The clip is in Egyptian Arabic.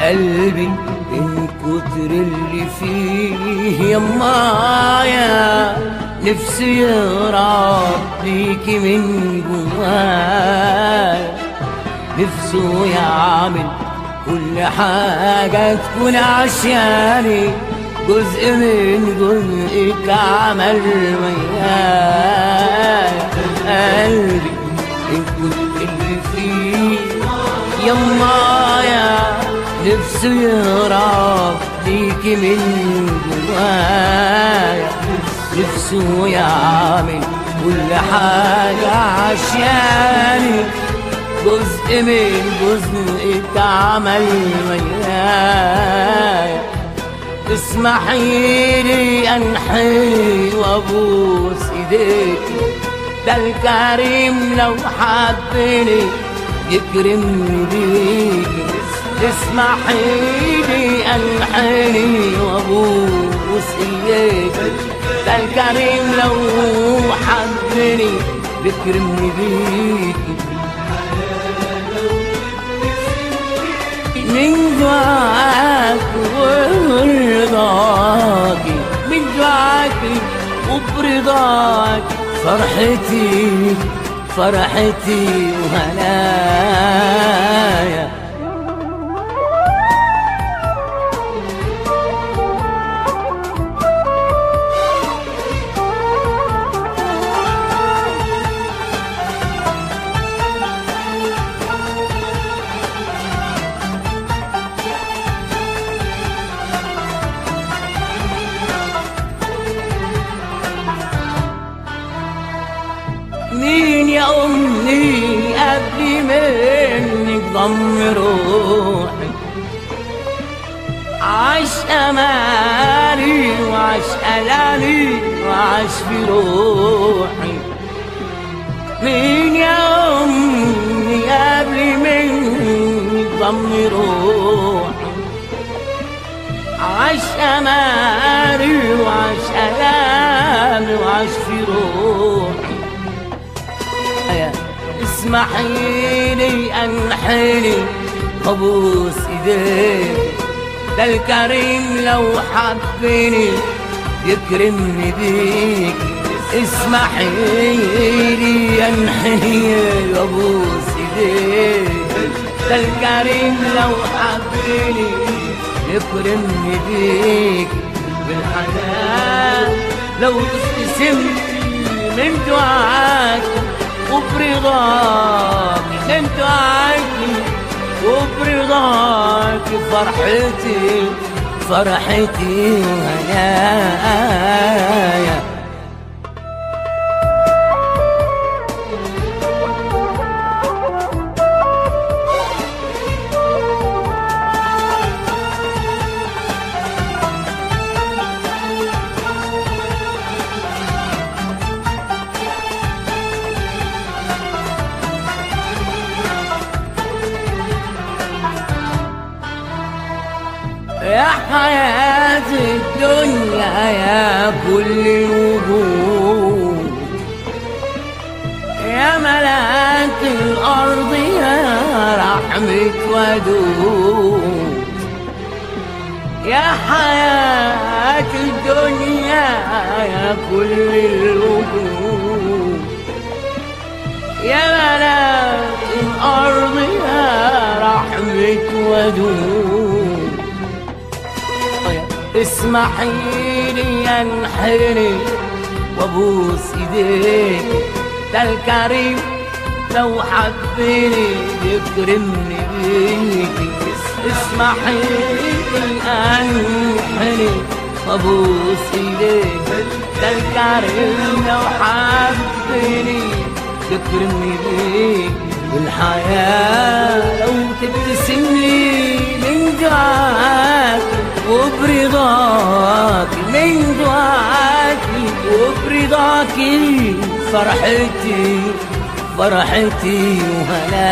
قلبي من كتر اللي فيه يمايا نفسي يهرب ليكي من جوايا نفسه يعمل كل حاجة تكون عشاني جزء من جزءك عمل ويايا قلبي من كل اللي فيه يمايا نفسه يهرب ليكي من جوايا نفسه يعمل كل حاجة عشاني جزء من جزء اتعمل ويايا اسمحي لي انحي وابوس ايديك ده الكريم لو حبني يكرمني بيك اسمحي لي انحني وابوس ايديك ده الكريم لو حبني يكرمني بيك من دعاك ورضاك من دعاك وبرضاك فرحتي فرحتي وهنايا مين يا أمي قبل منك ضم روحي عاش أمالي وعاش ألالي وعاش في روحي مين يا أمي قبل منك ضم روحي عاش أمالي وعاش ألالي وعاش في روحي يا اسمحي لي انحني ابوس ايديك ده الكريم لو حبني يكرمني بيك اسمحي لي انحني ابوس ايديك ده الكريم لو حبني يكرمني بيك بالحنان لو تبتسم من دعاك وبرضاك من دعاك وبرضاك فرحتي فرحتي وهنايا يا حياة الدنيا يا كل الوجود يا ملاك الأرض يا رحمة ودود يا حياة الدنيا يا كل الوجود يا ملاك الأرض يا رحمة ودود اسمحي لي انحني وابوس ايديك ده الكريم لو حبني يكرمني بيك اسمحي لي انحني وابوس ايديك ده الكريم لو حبني يكرمني بيك والحياة لو تبتسم لي من دعاك وبرضاك من دعاك وبرضاك فرحتي فرحتي وهناك